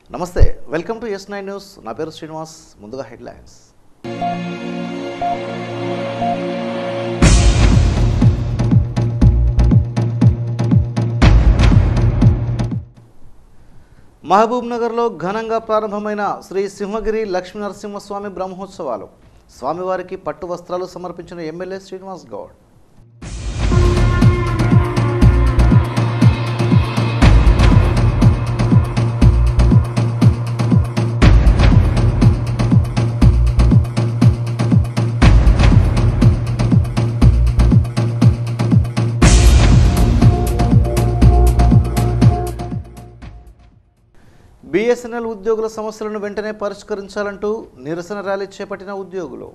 నమస్తే welcome to S nine news నా పేరు శ్రీనివాస్ ముందుగా హెడ్లైన్స్ మహబూబ్ నగర్లో ఘనంగా ప్రారంభమైన శ్రీ సింహగిరి లక్ష్మీ నరసింహస్వామి బ్రహ్మోత్సవాలు స్వామివారికి పట్టు వస్త్రాలు సమర్పించిన ఎమ్మెల్యే శ్రీనివాస్ గౌడ్ బీఎస్ఎన్ఎల్ ఉద్యోగుల సమస్యలను వెంటనే పరిష్కరించాలంటూ నిరసన ర్యాలీ చేపట్టిన ఉద్యోగులు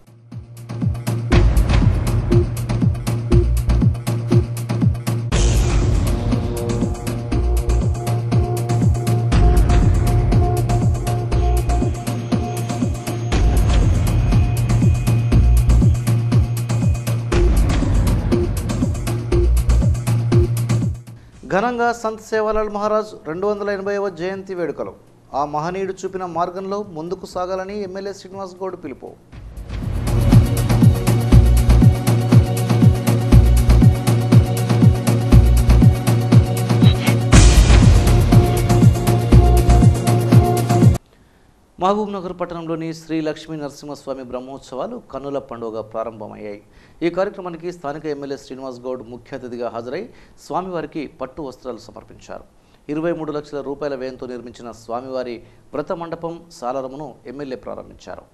ఘనంగా సంత్ సేవాలాల్ మహారాజ్ రెండు వందల ఎనభైవ జయంతి వేడుకలు ఆ మహనీయుడు చూపిన మార్గంలో ముందుకు సాగాలని ఎమ్మెల్యే శ్రీనివాస్ గౌడ్ పిలుపు మహబూబ్ నగర్ పట్టణంలోని శ్రీ లక్ష్మీ నరసింహస్వామి బ్రహ్మోత్సవాలు కన్నుల పండుగ ప్రారంభమయ్యాయి ఈ కార్యక్రమానికి స్థానిక ఎమ్మెల్యే శ్రీనివాస్ గౌడ్ ముఖ్య అతిథిగా హాజరై స్వామివారికి పట్టు వస్త్రాలు సమర్పించారు ఇరవై మూడు లక్షల రూపాయల వ్యయంతో నిర్మించిన స్వామివారి వ్రత మండపం సాలారమును ఎమ్మెల్యే ప్రారంభించారు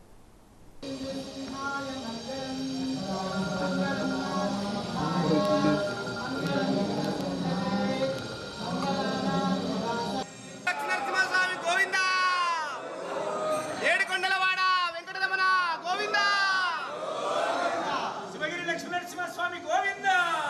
లక్ష్మీనరసింహస్వామి గోవింద ఏడుకొండలవాడ వెంకటరమణ గోవింద శివగిరి లక్ష్మీనరసింహస్వామి గోవింద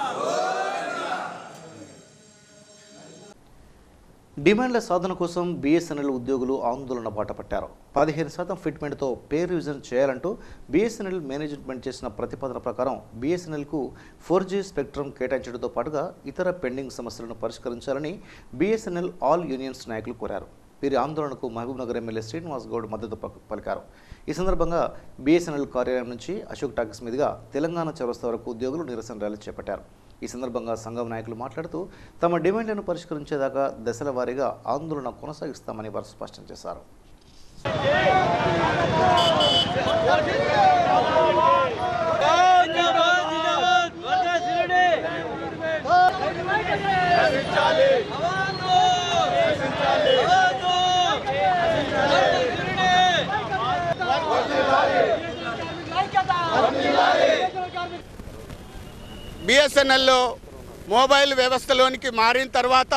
డిమాండ్ల సాధన కోసం బీఎస్ఎన్ఎల్ ఉద్యోగులు ఆందోళన బాట పట్టారు పదిహేను శాతం ఫిట్మెంట్తో పే రివిజన్ చేయాలంటూ బీఎస్ఎన్ఎల్ మేనేజ్మెంట్ చేసిన ప్రతిపాదన ప్రకారం బీఎస్ఎన్ఎల్కు ఫోర్ జీ స్పెక్ట్రమ్ కేటాయించడంతో పాటుగా ఇతర పెండింగ్ సమస్యలను పరిష్కరించాలని బీఎస్ఎన్ఎల్ ఆల్ యూనియన్స్ నాయకులు కోరారు వీరి ఆందోళనకు మహబూబ్నగర్ ఎమ్మెల్యే శ్రీనివాస్ గౌడ్ మద్దతు ప- పలికారు ఈ సందర్భంగా బీఎస్ఎన్ఎల్ కార్యాలయం నుంచి అశోక్ టాకీస్ మీదుగా తెలంగాణ చౌరస్తా వరకు ఉద్యోగులు నిరసన ర్యాలీ చేపట్టారు ఈ సందర్భంగా సంఘం నాయకులు మాట్లాడుతూ తమ డిమాండ్లను పరిష్కరించేదాకా దశల వారీగా ఆందోళన కొనసాగిస్తామని వారు స్పష్టం చేశారు బిఎస్ఎన్ఎల్లో మొబైల్ వ్యవస్థలోనికి మారిన తర్వాత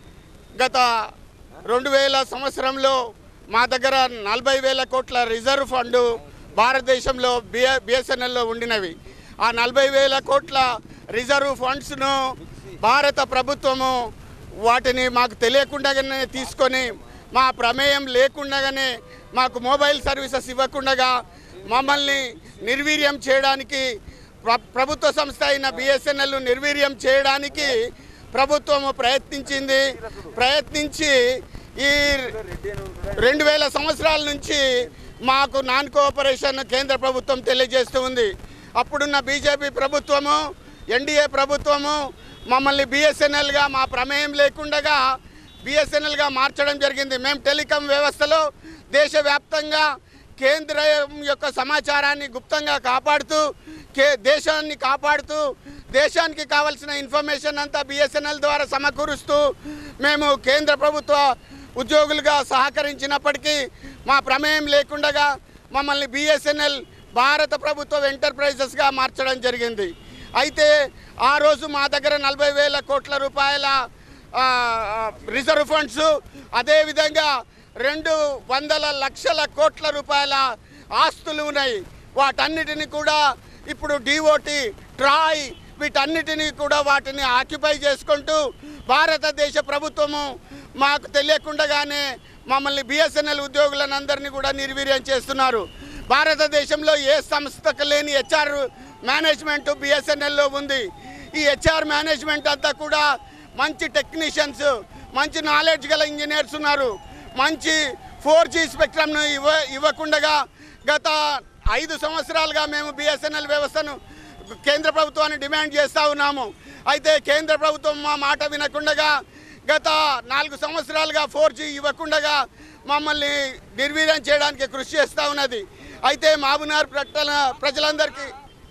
గత రెండు వేల సంవత్సరంలో మా దగ్గర నలభై వేల కోట్ల రిజర్వ్ ఫండ్ భారతదేశంలో బిఎ బిఎస్ఎన్ఎల్లో ఉండినవి ఆ నలభై వేల కోట్ల రిజర్వ్ ఫండ్స్ను భారత ప్రభుత్వము వాటిని మాకు తెలియకుండానే తీసుకొని మా ప్రమేయం లేకుండానే మాకు మొబైల్ సర్వీసెస్ ఇవ్వకుండగా మమ్మల్ని నిర్వీర్యం చేయడానికి ప్ర- ప్రభుత్వ సంస్థ అయిన బిఎస్ఎన్ఎల్ నిర్వీర్యం చేయడానికి ప్రభుత్వము ప్రయత్నించింది ప్రయత్నించి ఈ రెండు వేల సంవత్సరాల నుంచి మాకు నాన్ కోఆపరేషన్ కేంద్ర ప్రభుత్వం తెలియజేస్తూ ఉంది అప్పుడున్న బీజేపీ ప్రభుత్వము ఎన్డీఏ ప్రభుత్వము మమ్మల్ని బిఎస్ఎన్ఎల్గా మా ప్రమేయం లేకుండగా బిఎస్ఎన్ఎల్గా మార్చడం జరిగింది మేము టెలికాం వ్యవస్థలో దేశవ్యాప్తంగా కేంద్రం యొక్క సమాచారాన్ని గుప్తంగా కాపాడుతూ కే దేశాన్ని కాపాడుతూ దేశానికి కావలసిన ఇన్ఫర్మేషన్ అంతా బిఎస్ఎన్ఎల్ ద్వారా సమకూరుస్తూ మేము కేంద్ర ప్రభుత్వ ఉద్యోగులుగా సహకరించినప్పటికీ మా ప్రమేయం లేకుండగా మమ్మల్ని బిఎస్ఎన్ఎల్ భారత ప్రభుత్వ ఎంటర్ప్రైజెస్గా మార్చడం జరిగింది అయితే ఆ రోజు మా దగ్గర నలభై వేల కోట్ల రూపాయల ఆ, రిజర్వ్ ఫండ్స్ అదేవిధంగా రెండు వందల లక్షల కోట్ల రూపాయల ఆస్తులు ఉన్నాయి వాటన్నిటిని కూడా ఇప్పుడు డిఓటి ట్రాయ్ వీటన్నిటినీ కూడా వాటిని ఆక్యుపై చేసుకుంటూ భారతదేశ ప్రభుత్వము మాకు తెలియకుండానే మమ్మల్ని బిఎస్ఎన్ఎల్ ఉద్యోగులను అందరినీ కూడా నిర్వీర్యం చేస్తున్నారు భారతదేశంలో ఏ సంస్థకు లేని హెచ్ఆర్ మేనేజ్మెంట్ బిఎస్ఎన్ఎల్లో ఉంది ఈ హెచ్ఆర్ మేనేజ్మెంట్ అంతా కూడా మంచి టెక్నీషియన్స్ మంచి నాలెడ్జ్ గల ఇంజనీర్స్ ఉన్నారు మంచి ఫోర్ జీ స్పెక్ట్రమ్ను ఇవ్వ ఇవ్వకుండగా గత ఐదు సంవత్సరాలుగా మేము బిఎస్ఎన్ఎల్ వ్యవస్థను కేంద్ర ప్రభుత్వాన్ని డిమాండ్ చేస్తూ ఉన్నాము అయితే కేంద్ర ప్రభుత్వం మా మాట వినకుండగా గత నాలుగు సంవత్సరాలుగా ఫోర్ జీ ఇవ్వకుండగా మమ్మల్ని నిర్వీర్యం చేయడానికి కృషి చేస్తూ ఉన్నది అయితే మాబునార్ ప్రజల ప్రజలందరికీ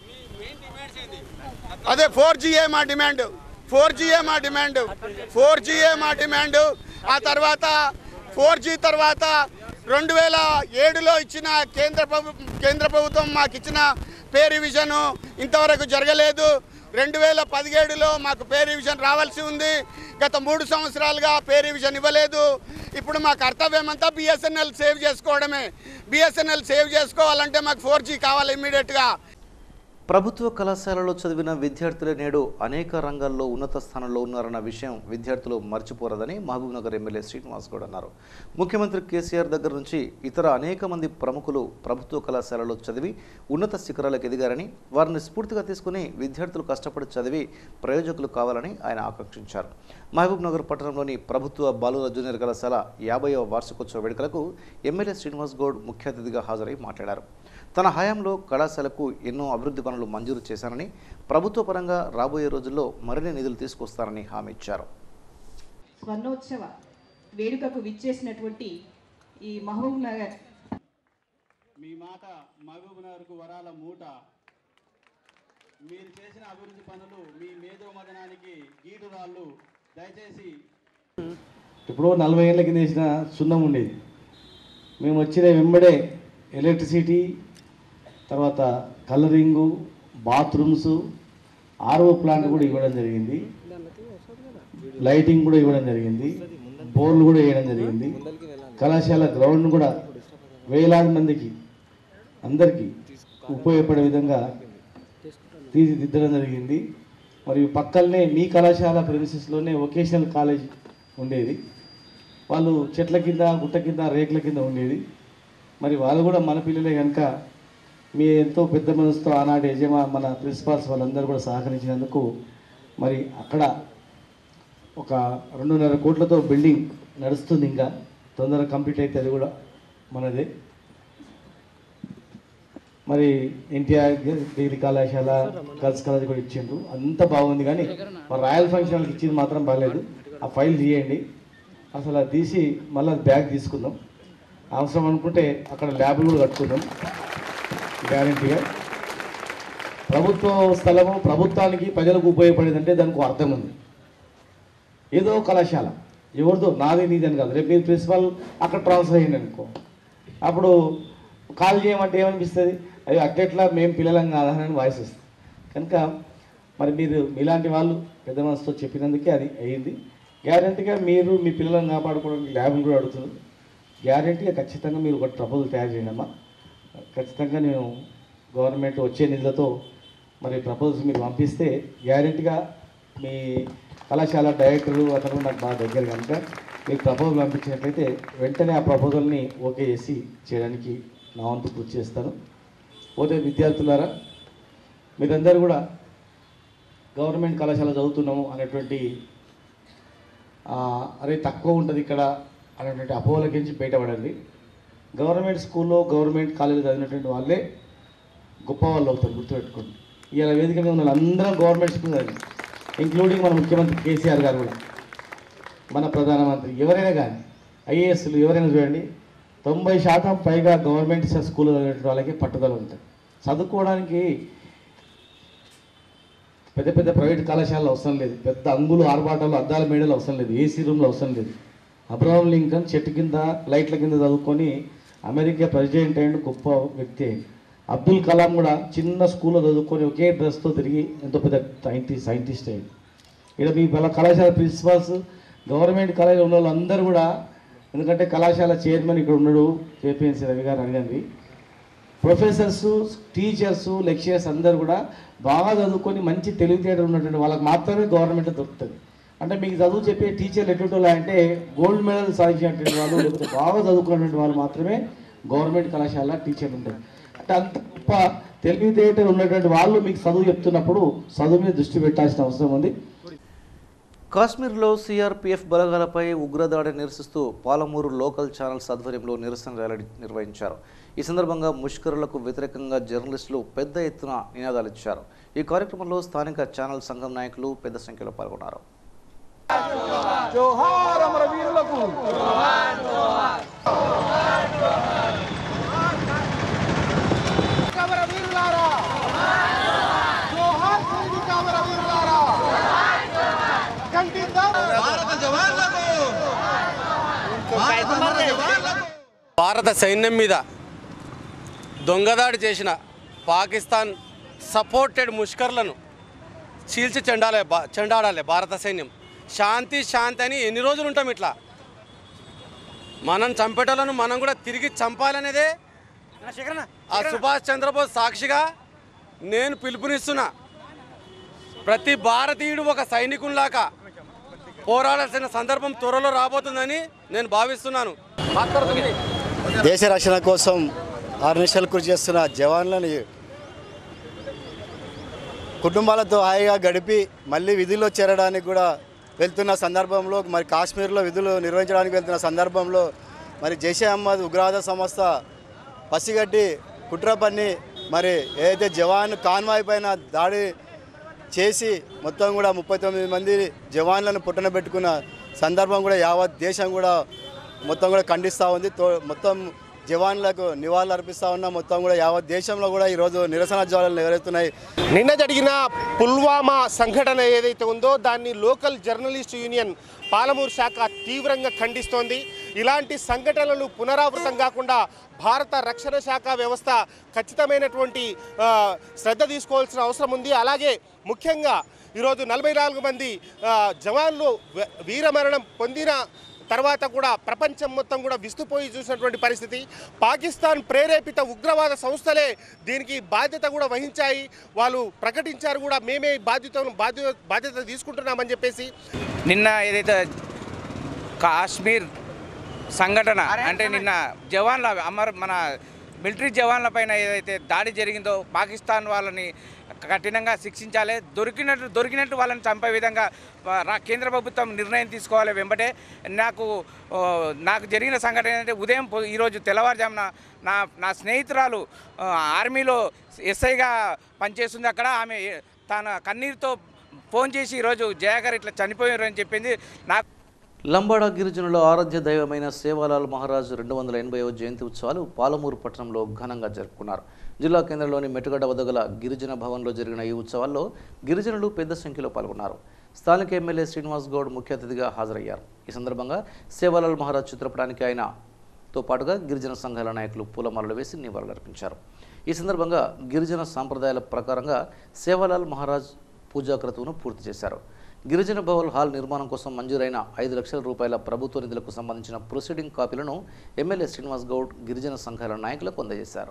అదే ఫోర్ జీఏ మా డిమాండ్ ఫోర్ జీఏ మా డిమాండ్ ఫోర్ జీఏ మా డిమాండ్ ఆ తర్వాత ఫోర్ జీ తర్వాత రెండు వేల ఏడులో ఇచ్చిన కేంద్ర ప్రభు కేంద్ర ప్రభుత్వం మాకు ఇచ్చిన పే రివిజన్ ఇంతవరకు జరగలేదు రెండు వేల పదిహేడులో మాకు పే రివిజన్ రావాల్సి ఉంది గత మూడు సంవత్సరాలుగా పే రివిజన్ ఇవ్వలేదు ఇప్పుడు మా కర్తవ్యం అంతా బిఎస్ఎన్ఎల్ సేవ్ చేసుకోవడమే బిఎస్ఎన్ఎల్ సేవ్ చేసుకోవాలంటే మాకు ఫోర్ జీ కావాలి ఇమ్మీడియట్గా ప్రభుత్వ కళాశాలలో చదివిన విద్యార్థులే నేడు అనేక రంగాల్లో ఉన్నత స్థానంలో ఉన్నారన్న విషయం విద్యార్థులు మర్చిపోరదని మహబూబ్నగర్ ఎమ్మెల్యే శ్రీనివాస్ గౌడ్ అన్నారు ముఖ్యమంత్రి కేసీఆర్ దగ్గర నుంచి ఇతర అనేక మంది ప్రముఖులు ప్రభుత్వ కళాశాలలో చదివి ఉన్నత శిఖరాలకు ఎదిగారని వారిని స్ఫూర్తిగా తీసుకుని విద్యార్థులు కష్టపడి చదివి ప్రయోజకులు కావాలని ఆయన ఆకాంక్షించారు మహబూబ్నగర్ పట్టణంలోని ప్రభుత్వ బాలుర జూనియర్ కళాశాల యాభైవ వార్షికోత్సవ వేడుకలకు ఎమ్మెల్యే శ్రీనివాస్ గౌడ్ ముఖ్య అతిథిగా హాజరై మాట్లాడారు తన హయాంలో కళాశాలకు ఎన్నో అభివృద్ధి పనులు మంజూరు చేశానని ప్రభుత్వ పరంగా రాబోయే రోజుల్లో మరిన్ని నిధులు తీసుకొస్తారని హామీ ఇచ్చారు స్వర్ణోత్సవ వేడుకకు విచ్చేసినటువంటి ఈ మహబూబ్ నగర్ మీ మాట మహబూబ్నగర్కు వరాల మూట మీరు చేసిన అభివృద్ధి పనులు మీ మేధో మదనానికి గీటురాళ్ళు దయచేసి ఇప్పుడు నలభై ఏళ్ళ కింద వేసిన సున్నం ఉండేది మేము వచ్చిన వెంబడే ఎలక్ట్రిసిటీ తర్వాత కలరింగు బాత్రూమ్స్ ఆర్ఓ ప్లాంట్ కూడా ఇవ్వడం జరిగింది లైటింగ్ కూడా ఇవ్వడం జరిగింది బోర్లు కూడా వేయడం జరిగింది కళాశాల గ్రౌండ్ కూడా వేలాది మందికి అందరికీ ఉపయోగపడే విధంగా తీర్చిదిద్దడం జరిగింది మరియు పక్కనే మీ కళాశాల ప్రిన్సెస్లోనే వొకేషనల్ కాలేజ్ ఉండేది వాళ్ళు చెట్ల కింద గుట్ట కింద రేకుల కింద ఉండేది మరి వాళ్ళు కూడా మన పిల్లలే కనుక మీ ఎంతో పెద్ద మనసుతో ఆనాటి యజమా మన ప్రిన్సిపాల్స్ వాళ్ళందరూ కూడా సహకరించినందుకు మరి అక్కడ ఒక రెండున్నర కోట్లతో బిల్డింగ్ నడుస్తుంది ఇంకా తొందరగా కంప్లీట్ అయితే అది కూడా మనదే మరి ఎన్టీఆర్ డిగ్రీ కళాశాల గర్ల్స్ కాలేజ్ కూడా ఇచ్చిండ్రు అంత బాగుంది కానీ మరి రాయల్ ఫంక్షన్కి ఇచ్చింది మాత్రం బాగాలేదు ఆ ఫైల్ తీయండి అసలు అది తీసి మళ్ళీ బ్యాగ్ తీసుకుందాం అవసరం అనుకుంటే అక్కడ ల్యాబ్లు కూడా కట్టుకుందాం గ్యారంటీగా ప్రభుత్వ స్థలము ప్రభుత్వానికి ప్రజలకు ఉపయోగపడేదంటే దానికి ఒక అర్థం ఉంది ఏదో కళాశాల ఎవరిదో నాది నీది అని కాదు రేపు మీరు ప్రిన్సిపల్ అక్కడ ట్రాన్స్ఫర్ అయ్యింది అనుకో అప్పుడు కాల్ చేయమంటే ఏమనిపిస్తుంది అయ్యో అట్లెట్లా మేము పిల్లలం కాదని వాయిస్ వస్తుంది కనుక మరి మీరు మీలాంటి వాళ్ళు పెద్ద మనసుతో చెప్పినందుకే అది అయ్యింది గ్యారంటీగా మీరు మీ పిల్లలను కాపాడుకోవడానికి ల్యాబ్లు కూడా అడుగుతున్నారు గ్యారంటీగా ఖచ్చితంగా మీరు ఒక ప్రపోజల్ తయారు చేయండి అమ్మా ఖచ్చితంగా నేను గవర్నమెంట్ వచ్చే నిధులతో మరి ప్రపోజల్స్ మీరు పంపిస్తే గ్యారెంటీగా మీ కళాశాల డైరెక్టరు అతను నాకు బాగా దగ్గర కనుక మీకు ప్రపోజల్ పంపించినట్లయితే వెంటనే ఆ ప్రపోజల్ని ఓకే చేసి చేయడానికి నా వంతు కృషి చేస్తాను పోతే విద్యార్థులారా మీరందరూ కూడా గవర్నమెంట్ కళాశాల చదువుతున్నాము అనేటువంటి ఆ, అరే తక్కువ ఉంటుంది ఇక్కడ అనేటువంటి అపోహలకించి బయటపడండి గవర్నమెంట్ స్కూల్లో గవర్నమెంట్ కాలేజీ చదివినటువంటి వాళ్ళే గొప్ప వాళ్ళు అవుతారు గుర్తుపెట్టుకోండి ఇవాళ వేదిక మీద ఉన్న వాళ్ళందరం గవర్నమెంట్ స్కూల్ చదివి ఇంక్లూడింగ్ మన ముఖ్యమంత్రి కేసీఆర్ గారు కూడా మన ప్రధానమంత్రి ఎవరైనా కానీ ఐఏఎస్లు ఎవరైనా చూడండి తొంభై శాతం పైగా గవర్నమెంట్ స్కూల్ చదివినటువంటి వాళ్ళకి పట్టుదల ఉంటుంది చదువుకోవడానికి పెద్ద పెద్ద ప్రైవేట్ కళాశాలలో అవసరం లేదు పెద్ద అంగులు ఆర్భాటాలు అద్దాల మేడలు అవసరం లేదు ఏసీ రూమ్లో అవసరం లేదు అబ్రహం లింకన్ చెట్టు కింద లైట్ల కింద చదువుకొని అమెరికా ప్రెసిడెంట్ అయిన గొప్ప వ్యక్తి అయింది అబ్దుల్ కలాం కూడా చిన్న స్కూల్లో చదువుకొని ఒకే డ్రెస్తో తిరిగి ఎంతో పెద్ద సైంటిస్ట్ సైంటిస్ట్ అయింది ఇక్కడ మీ వాళ్ళ కళాశాల ప్రిన్సిపాల్స్ గవర్నమెంట్ కాలేజీలో ఉన్న వాళ్ళందరూ కూడా ఎందుకంటే కళాశాల చైర్మన్ ఇక్కడ ఉన్నాడు కేపీఎన్సీ రవి గారు అడిగింది ప్రొఫెసర్స్ టీచర్స్ లెక్చరర్స్ అందరు కూడా బాగా చదువుకొని మంచి తెలివితేటలు ఉన్నటువంటి వాళ్ళకి మాత్రమే గవర్నమెంట్ దొరుకుతుంది అంటే మీకు చదువు చెప్పే టీచర్లు ఎటువంటి అంటే గోల్డ్ మెడల్ సాధించినటువంటి వాళ్ళు లేకపోతే బాగా చదువుకున్నటువంటి వాళ్ళు మాత్రమే గవర్నమెంట్ కళాశాల టీచర్లు ఉంటారు అంటే అంత గొప్ప తెలివితేటలు ఉన్నటువంటి వాళ్ళు మీకు చదువు చెప్తున్నప్పుడు చదువు మీద దృష్టి పెట్టాల్సిన అవసరం ఉంది కాశ్మీర్లో సిఆర్పిఎఫ్ బలగాలపై ఉగ్రదాడి నిరసిస్తూ పాలమూరు లోకల్ ఛానల్స్ ఆధ్వర్యంలో నిరసన ర్యాలీ నిర్వహించారు ఈ సందర్భంగా ముష్కరులకు వ్యతిరేకంగా జర్నలిస్టులు పెద్ద ఎత్తున నినాదాలు ఇచ్చారు ఈ కార్యక్రమంలో స్థానిక ఛానల్ సంఘం నాయకులు పెద్ద సంఖ్యలో పాల్గొన్నారు జోహార్ అమరవీరులకు అమరవీరులారా జోహార్ సైనిక అమరవీరులారా ఖండిద్దాం భారత జవాన్లకు భారత సైన్యం మీద దొంగదాడి చేసిన పాకిస్తాన్ సపోర్టెడ్ ముష్కర్లను చీల్చి చెండాలే బా చెండాడాలి భారత సైన్యం శాంతి శాంతి అని ఎన్ని రోజులు ఉంటాం ఇట్లా మనం చంపేటోళ్ళను మనం కూడా తిరిగి చంపాలనేదే ఆ సుభాష్ చంద్రబోస్ సాక్షిగా నేను పిలుపునిస్తున్నా ప్రతి భారతీయుడు ఒక సైనికునిలాగా పోరాడాల్సిన సందర్భం త్వరలో రాబోతుందని నేను భావిస్తున్నాను దేశ రక్షణ కోసం ఆర్నిషలు కృషి చేస్తున్న జవాన్లని కుటుంబాలతో హాయిగా గడిపి మళ్ళీ విధుల్లో చేరడానికి కూడా వెళ్తున్న సందర్భంలో మరి కాశ్మీర్లో విధులు నిర్వహించడానికి వెళ్తున్న సందర్భంలో మరి జైషే అహ్మద్ ఉగ్రవాద సంస్థ పసిగట్టి కుట్ర పన్ని మరి ఏదైతే జవాన్ కాన్వాయ్ పైన దాడి చేసి మొత్తం కూడా ముప్పై తొమ్మిది మంది జవాన్లను పుట్టన పెట్టుకున్న సందర్భం కూడా యావత్ దేశం కూడా మొత్తం కూడా ఖండిస్తూ ఉంది తో మొత్తం జవాన్లకు నివాళులు అర్పిస్తూ ఉన్నాం మొత్తం కూడా యావత్ దేశంలో కూడా ఈరోజు నిరసన జ్వాలలు ఎవరెత్తున్నాయి నిన్న జరిగిన పుల్వామా సంఘటన ఏదైతే ఉందో దాన్ని లోకల్ జర్నలిస్ట్ యూనియన్ పాలమూరు శాఖ తీవ్రంగా ఖండిస్తోంది ఇలాంటి సంఘటనలు పునరావృతం కాకుండా భారత రక్షణ శాఖ వ్యవస్థ ఖచ్చితమైనటువంటి ఆ, శ్రద్ధ తీసుకోవాల్సిన అవసరం ఉంది అలాగే ముఖ్యంగా ఈరోజు నలభై నాలుగు మంది ఆ, జవాన్లు వ- వీరమరణం పొందిన తర్వాత కూడా ప్రపంచం మొత్తం కూడా విస్తుపోయి చూసినటువంటి పరిస్థితి పాకిస్తాన్ ప్రేరేపిత ఉగ్రవాద సంస్థలే దీనికి బాధ్యత కూడా వహించాయి వాళ్ళు ప్రకటించారు కూడా మేమే ఈ బాధ్యతను బాధ్యత బాధ్యత తీసుకుంటున్నామని చెప్పేసి నిన్న ఏదైతే కాశ్మీర్ సంఘటన అంటే నిన్న జవాన్ల అమర్ మన మిలిటరీ జవాన్ల పైన ఏదైతే దాడి జరిగిందో పాకిస్తాన్ వాళ్ళని కఠినంగా శిక్షించాలి దొరికినట్టు దొరికినట్టు వాళ్ళని చంపే విధంగా ఆ, రా- కేంద్ర ప్రభుత్వం నిర్ణయం తీసుకోవాలి వెంబటే నాకు ఓ, నాకు జరిగిన సంఘటన ఏంటంటే ఉదయం పొ- ఈరోజు తెల్లవారుజామున నా నా స్నేహితురాలు ఆ, ఆర్మీలో ఎస్ఐగా పనిచేస్తుంది అక్కడ ఆమె తన కన్నీరుతో ఫోన్ చేసి ఈరోజు జయాగారు ఇట్లా చనిపోయారు అని చెప్పింది నాకు లంబాడ గిరిజనుల ఆరాధ్య దైవమైన సేవాలాల్ మహారాజ్ రెండు వందల ఎనభైవ జయంతి ఉత్సవాలు పాలమూరు పట్టణంలో ఘనంగా జరుపుకున్నారు జిల్లా కేంద్రంలోని మెట్టుగడ్డ వద్ద గల గిరిజన భవన్లో జరిగిన ఈ ఉత్సవాల్లో గిరిజనులు పెద్ద సంఖ్యలో పాల్గొన్నారు స్థానిక ఎమ్మెల్యే శ్రీనివాస్ గౌడ్ ముఖ్య అతిథిగా హాజరయ్యారు ఈ సందర్భంగా సేవాలాల్ మహారాజ్ చిత్రపటానికి ఆయనతో పాటుగా గిరిజన సంఘాల నాయకులు పూలమాలలు వేసి నివాళులర్పించారు ఈ సందర్భంగా గిరిజన సాంప్రదాయాల ప్రకారంగా సేవాలాల్ మహారాజ్ పూజా క్రతువును పూర్తి చేశారు గిరిజన భవన్ హాల్ నిర్మాణం కోసం మంజూరైన ఐదు లక్షల రూపాయల ప్రభుత్వ నిధులకు సంబంధించిన ప్రొసీడింగ్ కాపీలను ఎమ్మెల్యే శ్రీనివాస్ గౌడ్ గిరిజన సంఘాల నాయకులకు అందజేశారు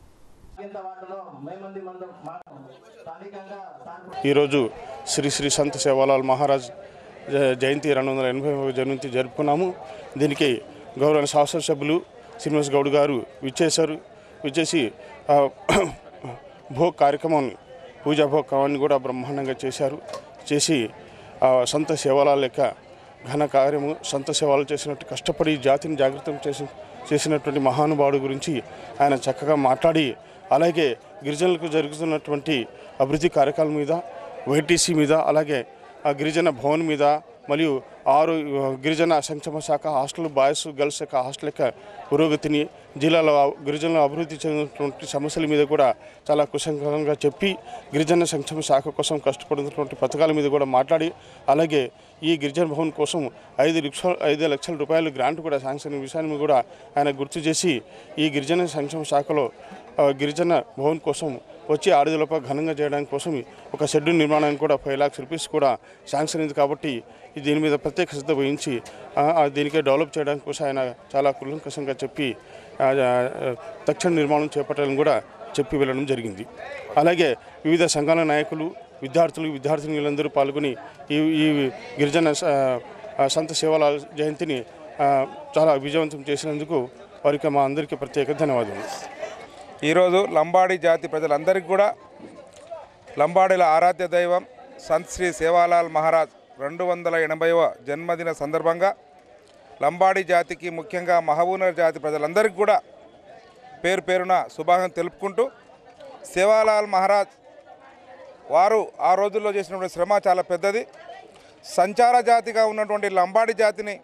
ఈరోజు శ్రీ శ్రీ సంత సేవాలాల్ మహారాజ్ జ- జయంతి రెండు వందల ఎనభై జయంతి జరుపుకున్నాము దీనికి గౌరవ శాసనసభ్యులు శ్రీనివాస్ గౌడ్ గారు విచ్చేశారు విచ్చేసి ఆ, భోగ్ కార్యక్రమం పూజా భోగ్ కార్యక్రమాన్ని కూడా బ్రహ్మాండంగా చేశారు చేసి ఆ, సంత సేవాలాల్ యొక్క ఘన కార్యము సంత సేవలు చేసినట్టు కష్టపడి జాతిని జాగృతం చేసి చేసినటువంటి మహానుభావుడు గురించి ఆయన చక్కగా మాట్లాడి అలాగే గిరిజనులకు జరుగుతున్నటువంటి అభివృద్ధి కార్యక్రమాల మీద వైటీసీ మీద అలాగే ఆ గిరిజన భవన్ మీద మరియు ఆరు ఆ, గిరిజన సంక్షేమ శాఖ హాస్టల్ బాయ్స్ గర్ల్స్ యొక్క హాస్టల్ యొక్క పురోగతిని జిల్లాలో ఆ గిరిజనులు అభివృద్ధి చెందినటువంటి సమస్యల మీద కూడా చాలా కుశంకంగా చెప్పి గిరిజన సంక్షేమ శాఖ కోసం కష్టపడుతున్నటువంటి పథకాల మీద కూడా మాట్లాడి అలాగే ఈ గిరిజన భవన్ కోసం ఐదు లక్షల ఐదు లక్షల రూపాయలు గ్రాంట్ కూడా శాంక్షన్ విషయాన్ని కూడా ఆయన గుర్తు చేసి ఈ గిరిజన సంక్షేమ శాఖలో ఆ, గిరిజన భవన్ కోసం వచ్చి ఆరుదలపై ఘనంగా చేయడానికి కోసం ఒక షెడ్ నిర్మాణానికి కూడా ఫైవ్ లాక్స్ రూపీస్ కూడా శాంక్షన్ అయింది కాబట్టి ఈ దీని మీద ప్రత్యేక శ్రద్ధ వహించి ఆ, ఆ, దీనికే డెవలప్ చేయడానికి కోసం ఆయన చాలా కులంకషంగా చెప్పి ఆ, ఆ, తక్షణ నిర్మాణం చేపట్టాలని కూడా చెప్పి వెళ్ళడం జరిగింది అలాగే వివిధ సంఘాల నాయకులు విద్యార్థులు విద్యార్థినులందరూ పాల్గొని ఈ ఈ గిరిజన స- ఆ, సంత సేవల జయంతిని ఆ, చాలా విజయవంతం చేసినందుకు వారికి మా అందరికీ ప్రత్యేక ధన్యవాదాలు ఈరోజు లంబాడి జాతి ప్రజలందరికీ కూడా లంబాడీల ఆరాధ్య దైవం సంత్ శ్రీ సేవాలాల్ మహారాజ్ రెండు వందల ఎనభైవ జన్మదిన సందర్భంగా లంబాడి జాతికి ముఖ్యంగా మహబూనర్ జాతి ప్రజలందరికీ కూడా పేరు పేరున శుభాకాంక్షలు తెలుపుకుంటూ సేవాలాల్ మహారాజ్ వారు ఆ రోజుల్లో చేసినటువంటి శ్రమ చాలా పెద్దది సంచార జాతిగా ఉన్నటువంటి లంబాడి జాతిని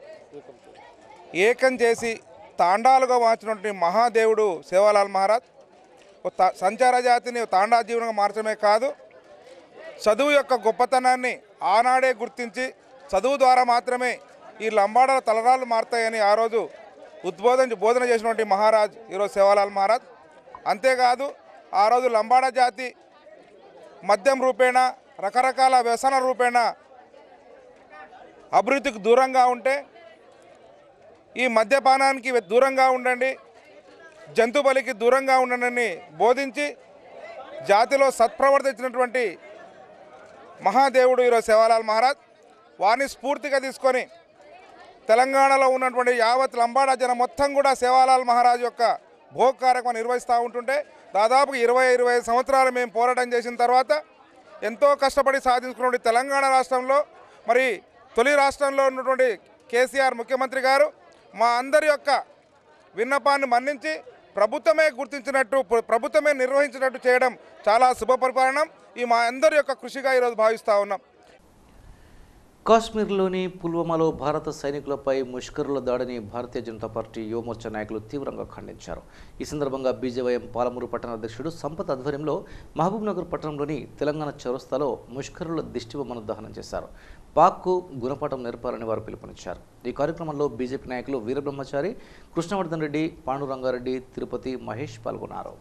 ఏకం చేసి తాండాలుగా మార్చినటువంటి మహాదేవుడు సేవాలాల్ మహారాజ్ ఓ తా- సంచార జాతిని తాండా జీవనంగా మార్చడమే కాదు చదువు యొక్క గొప్పతనాన్ని ఆనాడే గుర్తించి చదువు ద్వారా మాత్రమే ఈ లంబాడల తలరాలు మారుతాయని ఆ రోజు ఉద్బోధన బోధన చేసినటువంటి మహారాజ్ ఈరోజు సేవాలాల్ మహారాజ్ అంతేకాదు ఆ రోజు లంబాడ జాతి మద్యం రూపేణ రకరకాల వ్యసన రూపేణ అభివృద్ధికి దూరంగా ఉంటే ఈ మద్యపానానికి దూరంగా ఉండండి జంతు బలికి దూరంగా ఉండండి బోధించి జాతిలో సత్ప్రవర్తించినటువంటి మహాదేవుడు ఈరోజు సేవాలాల్ మహారాజ్ వారిని స్ఫూర్తిగా తీసుకొని తెలంగాణలో ఉన్నటువంటి యావత్ లంబాడా జనం మొత్తం కూడా సేవాలాల్ మహారాజ్ యొక్క భోగ్ కార్యక్రమం నిర్వహిస్తూ ఉంటుంటే దాదాపు ఇరవై ఇరవై ఐదు సంవత్సరాలు మేము పోరాటం చేసిన తర్వాత ఎంతో కష్టపడి సాధించుకున్నటువంటి తెలంగాణ రాష్ట్రంలో మరి తొలి రాష్ట్రంలో ఉన్నటువంటి కేసీఆర్ ముఖ్యమంత్రి గారు మా అందరి యొక్క విన్నపాన్ని మన్నించి ప్రభుత్వమే గుర్తించినట్టు ప్ర- ప్రభుత్వమే నిర్వహించినట్టు చేయడం చాలా శుభపరిపాలనం ఈ మా అందరి యొక్క కృషిగా ఈరోజు భావిస్తూ ఉన్నాం కాశ్మీర్లోని పుల్వామాలో భారత సైనికులపై ముష్కరుల దాడిని భారతీయ జనతా పార్టీ యువమోర్చా నాయకులు తీవ్రంగా ఖండించారు ఈ సందర్భంగా బీజేవైఎం పాలమూరు పట్టణ అధ్యక్షుడు సంపత్ ఆధ్వర్యంలో మహబూబ్నగర్ పట్టణంలోని తెలంగాణ చౌరస్తాలో ముష్కరుల దిష్టిబొమ్మను దహనం చేశారు పాక్కు గుణపాఠం నేర్పాలని వారు పిలుపునిచ్చారు ఈ కార్యక్రమంలో బీజేపీ నాయకులు వీరబ్రహ్మచారి కృష్ణవర్ధన్ రెడ్డి పాండురంగారెడ్డి తిరుపతి మహేష్ పాల్గొన్నారు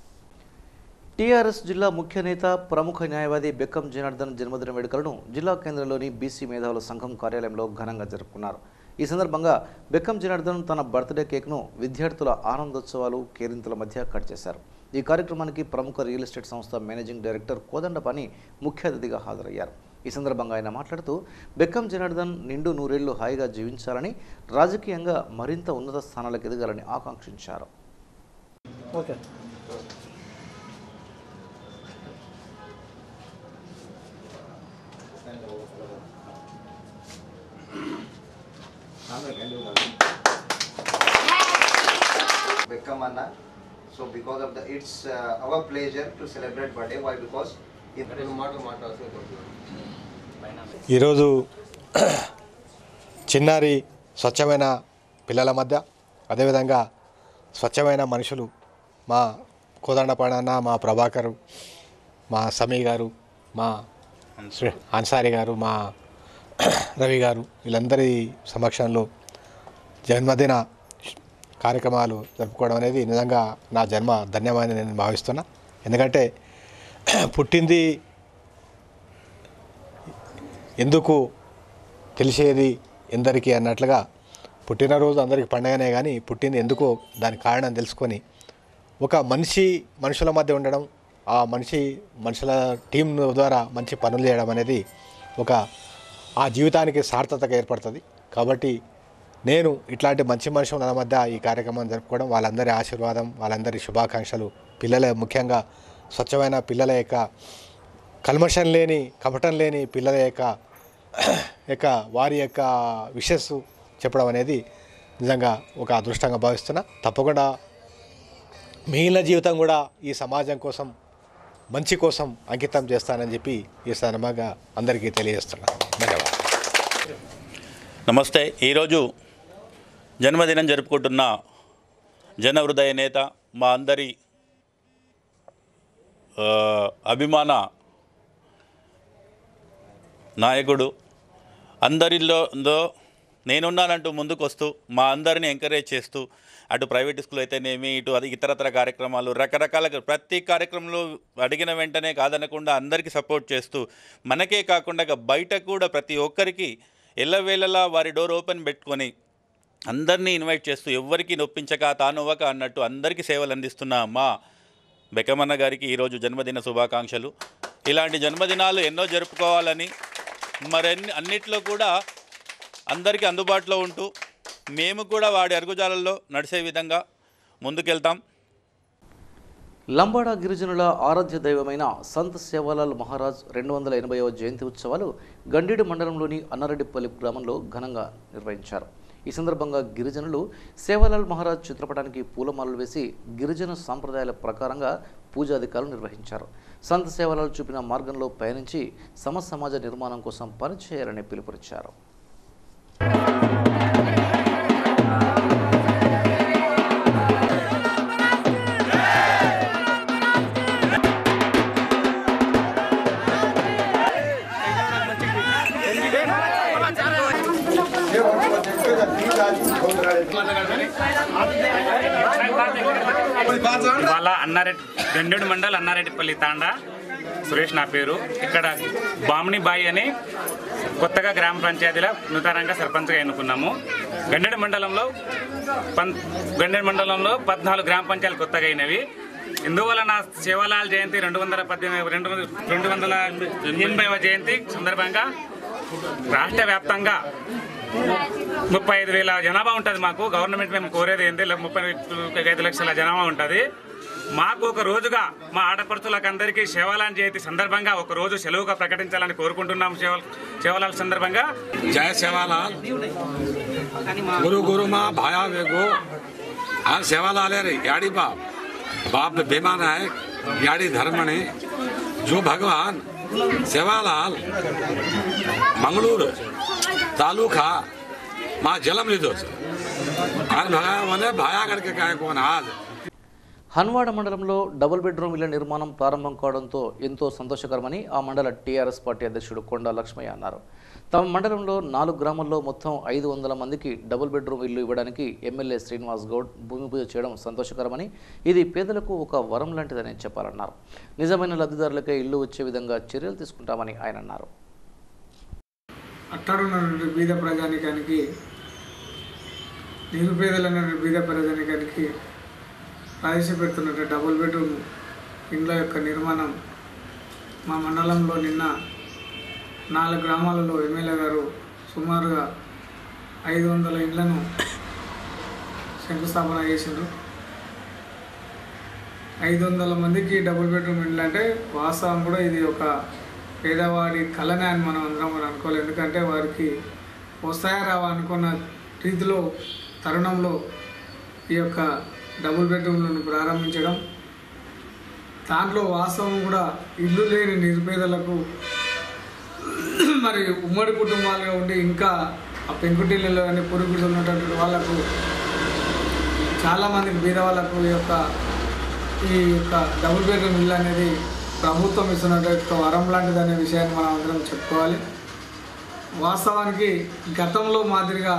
టీఆర్ఎస్ జిల్లా ముఖ్య నేత ప్రముఖ న్యాయవాది బెక్కం జనార్దన్ జన్మదిన వేడుకలను జిల్లా కేంద్రంలోని బీసీ మేధావుల సంఘం కార్యాలయంలో ఘనంగా జరుపుకున్నారు ఈ సందర్భంగా బెక్కం జనార్దన్ తన బర్త్డే కేక్ను విద్యార్థుల ఆనందోత్సవాలు కేరింతల మధ్య కట్ చేశారు ఈ కార్యక్రమానికి ప్రముఖ రియల్ ఎస్టేట్ సంస్థ మేనేజింగ్ డైరెక్టర్ కోదండపాని ముఖ్య అతిథిగా హాజరయ్యారు ఈ సందర్భంగా ఆయన మాట్లాడుతూ బెక్కం జనార్దన్ నిండు నూరేళ్లు హాయిగా జీవించాలని రాజకీయంగా మరింత ఉన్నత స్థానాలకు ఎదగాలని ఆకాంక్షించారు okay become Anna. So because of the, it's uh, our pleasure to celebrate birthday. Why? Because in ఈరోజు చిన్నారి స్వచ్ఛమైన పిల్లల మధ్య అదేవిధంగా స్వచ్ఛమైన మనుషులు మా కోదండపాడన్న మా ప్రభాకరు మా సమీ గారు మా శ్రీ- అన్సారీ గారు మా రవి గారు వీళ్ళందరి సమక్షంలో జన్మదిన కార్యక్రమాలు జరుపుకోవడం అనేది నిజంగా నా జన్మ ధన్యమని నేను భావిస్తున్నా ఎందుకంటే పుట్టింది ఎందుకు తెలిసేది ఎందరికీ అన్నట్లుగా పుట్టినరోజు అందరికీ పండగనే కానీ పుట్టింది ఎందుకో దాని కారణం తెలుసుకొని ఒక మనిషి మనుషుల మధ్య ఉండడం ఆ మనిషి మనుషుల టీం ద్వారా మంచి పనులు చేయడం అనేది ఒక ఆ జీవితానికి సార్థకత ఏర్పడుతుంది కాబట్టి నేను ఇట్లాంటి మంచి మనుషుల మధ్య ఈ కార్యక్రమం జరుపుకోవడం వాళ్ళందరి ఆశీర్వాదం వాళ్ళందరి శుభాకాంక్షలు పిల్లల ముఖ్యంగా స్వచ్ఛమైన పిల్లల యొక్క కల్మషం లేని కపటం లేని పిల్లల యొక్క యొక్క వారి యొక్క విషెస్ చెప్పడం అనేది నిజంగా ఒక అదృష్టంగా భావిస్తున్నా తప్పకుండా మిగిలిన జీవితం కూడా ఈ సమాజం కోసం మంచి కోసం అంకితం చేస్తానని చెప్పి ఈ సందర్భంగా అందరికీ తెలియజేస్తున్నా ధన్యవాదాలు నమస్తే ఈరోజు జన్మదినం జరుపుకుంటున్న జన హృదయ నేత మా అందరి ఆ, అభిమాన నాయకుడు అందరిలో దో నేనున్నానంటూ ముందుకు వస్తూ మా అందరిని ఎంకరేజ్ చేస్తూ అటు ప్రైవేట్ స్కూల్ అయితేనేమి ఇటు అది ఇతరతర కార్యక్రమాలు రకరకాల ప్రతి కార్యక్రమంలో అడిగిన వెంటనే కాదనకుండా అందరికీ సపోర్ట్ చేస్తూ మనకే కాకుండా ఇక బయట కూడా ప్రతి ఒక్కరికి ఎల్లవేళలా వారి డోర్ ఓపెన్ పెట్టుకొని అందరినీ ఇన్వైట్ చేస్తూ ఎవ్వరికీ నొప్పించక తానొవ్వక అన్నట్టు అందరికీ సేవలు అందిస్తున్న మా బెకమన్న గారికి ఈరోజు జన్మదిన శుభాకాంక్షలు ఇలాంటి జన్మదినాలు ఎన్నో జరుపుకోవాలని మరన్ని అన్నిట్లో కూడా అందరికీ అందుబాటులో ఉంటూ మేము కూడా వాడి అరుగుజాలల్లో నడిచే విధంగా ముందుకెళ్తాం లంబాడా గిరిజనుల ఆరాధ్య దైవమైన సంత్ సేవాలాల్ మహారాజ్ రెండు వందల ఎనభైవ జయంతి ఉత్సవాలు గండీడు మండలంలోని అన్నారెడ్డిపల్లి గ్రామంలో ఘనంగా నిర్వహించారు ఈ సందర్భంగా గిరిజనులు సేవాలాల్ మహారాజ్ చిత్రపటానికి పూలమాలలు వేసి గిరిజన సాంప్రదాయాల ప్రకారంగా పూజాధికారులు నిర్వహించారు సంత్ సేవాలాల్ చూపిన మార్గంలో పయనించి సమ సమాజ నిర్మాణం కోసం పనిచేయాలని పిలుపునిచ్చారు వాళ్ళ అన్నారెడ్డి గండెడు మండల్ అన్నారెడ్డిపల్లి తాండా సురేష్ నా పేరు ఇక్కడ బామిని బాయి అని కొత్తగా గ్రామ పంచాయతీలో నూతనంగా సర్పంచ్గా ఎన్నుకున్నాము గండెడు మండలంలో పం గండెడు మండలంలో పద్నాలుగు గ్రామ పంచాయతీలు కొత్తగా అయినవి ఇందువల్ల నా శివలాల్ జయంతి రెండు వందల పద్దెనిమిది రెండు వందల రెండు వందల ఎనభైవ జయంతి సందర్భంగా రాష్ట్ర వ్యాప్తంగా ముప్పై ఐదు వేల జనాభా ఉంటుంది మాకు గవర్నమెంట్ మేము కోరేది ఏంటి ఇలా ముప్పై ఐదు లక్షల జనాభా ఉంటుంది మాకు ఒక రోజుగా మా ఆడపడుచులకు అందరికీ శివాలాన్ జయంతి సందర్భంగా ఒక రోజు సెలవుగా ప్రకటించాలని కోరుకుంటున్నాం శివ శివలాల్ సందర్భంగా जय सेवालाल गुरु गुरु माँ भाया वेगो आज सेवालाल रे याड़ी बाप बाप बेमान है याड़ी धर्मणे जो भगवान सेवालाल मंगळूर तालुका माँ जलम लिदो आज भगवान भायागढ़ के काय कोण आज హన్వాడ మండలంలో డబుల్ బెడ్రూమ్ ఇళ్ల నిర్మాణం ప్రారంభం కావడంతో ఎంతో సంతోషకరమని ఆ మండల టీఆర్ఎస్ పార్టీ అధ్యక్షుడు కొండా లక్ష్మయ్య అన్నారు తమ మండలంలో నాలుగు గ్రామాల్లో మొత్తం ఐదు వందల మందికి డబుల్ బెడ్రూమ్ ఇల్లు ఇవ్వడానికి ఎమ్మెల్యే శ్రీనివాస్ గౌడ్ భూమి పూజ చేయడం సంతోషకరమని ఇది పేదలకు ఒక వరం లాంటిదని చెప్పాలన్నారు నిజమైన లబ్ధిదారులకే ఇల్లు వచ్చే విధంగా చర్యలు తీసుకుంటామని ఆయన అన్నారు అట్టడున్నటువంటి బీద ప్రజానికానికి నిరుపేదలైన బీద ప్రజానికానికి ప్రవేశపెడుతున్నట్టు డబుల్ బెడ్రూమ్ ఇండ్ల యొక్క నిర్మాణం మా మండలంలో నిన్న నాలుగు గ్రామాలలో ఎమ్మెల్యే గారు సుమారుగా ఐదు వందల ఇండ్లను శంకుస్థాపన చేసిండ్రు ఐదు వందల మందికి డబుల్ బెడ్రూమ్ ఇండ్లు అంటే వాస్తవం కూడా ఇది ఒక పేదవాడి కళనే అని మనం అందరం కూడా అనుకోవాలి ఎందుకంటే వారికి వస్తాయా రావా అనుకున్న రీతిలో తరుణంలో ఈ యొక్క డబుల్ బెడ్రూమ్లను ప్రారంభించడం దాంట్లో వాస్తవం కూడా ఇల్లు లేని నిరుపేదలకు మరి ఉమ్మడి కుటుంబాలుగా ఉండి ఇంకా ఆ పెంకుటిళ్ళలో కానీ పురుగులు ఉన్నటువంటి వాళ్ళకు చాలామందికి బీద వాళ్ళకు ఈ యొక్క ఈ యొక్క డబుల్ బెడ్రూమ్ ఇల్లు అనేది ప్రభుత్వం ఇస్తున్నటువంటి వరం లాంటిది అనే విషయాన్ని మనం అందరం చెప్పుకోవాలి వాస్తవానికి గతంలో మాదిరిగా